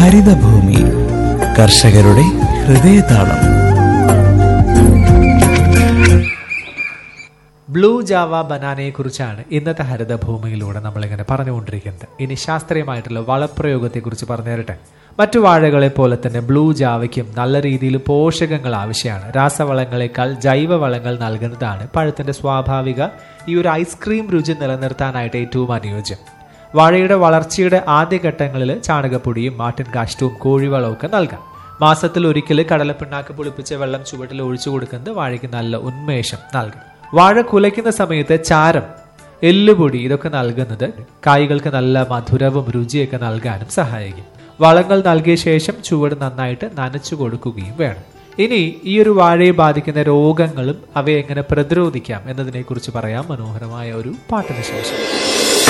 ഹരിതഭൂമി കർഷകരുടെ ഹൃദയതാളം ബ്ലൂ ജാവ ബനാനയെ കുറിച്ചാണ് ഇന്നത്തെ ഹരിതഭൂമിയിലൂടെ നമ്മളിങ്ങനെ പറഞ്ഞുകൊണ്ടിരിക്കുന്നത് ഇനി ശാസ്ത്രീയമായിട്ടുള്ള വളപ്രയോഗത്തെക്കുറിച്ച് പറഞ്ഞു തരട്ടെ മറ്റു വാഴകളെ പോലെ തന്നെ ബ്ലൂ ജാവയ്ക്കും നല്ല രീതിയിൽ പോഷകങ്ങൾ ആവശ്യമാണ് രാസവളങ്ങളെക്കാൾ ജൈവവളങ്ങൾ നൽകുന്നതാണ് പഴത്തിന്റെ സ്വാഭാവിക ഈ ഒരു ഐസ്ക്രീം രുചി നിലനിർത്താനായിട്ട് ഏറ്റവും അനുയോജ്യം വാഴയുടെ വളർച്ചയുടെ ആദ്യഘട്ടങ്ങളിൽ ചാണകപ്പൊടിയും മാട്ടിൻ കാഷ്ടവും കോഴിവളവും ഒക്കെ നൽകാം മാസത്തിൽ ഒരിക്കൽ കടലപ്പിണ്ണാക്ക് പുളിപ്പിച്ച വെള്ളം ചുവട്ടിൽ ഒഴിച്ചു കൊടുക്കുന്നത് വാഴയ്ക്ക് നല്ല ഉന്മേഷം നൽകും വാഴ കുലയ്ക്കുന്ന സമയത്ത് ചാരം എല്ലുപൊടി ഇതൊക്കെ നൽകുന്നത് കായ്കൾക്ക് നല്ല മധുരവും രുചിയൊക്കെ നൽകാനും സഹായിക്കും വളങ്ങൾ നൽകിയ ശേഷം ചുവട് നന്നായിട്ട് നനച്ചു കൊടുക്കുകയും വേണം ഇനി ഈ ഒരു വാഴയെ ബാധിക്കുന്ന രോഗങ്ങളും അവയെ എങ്ങനെ പ്രതിരോധിക്കാം എന്നതിനെക്കുറിച്ച് പറയാം മനോഹരമായ ഒരു പാട്ടിന് ശേഷം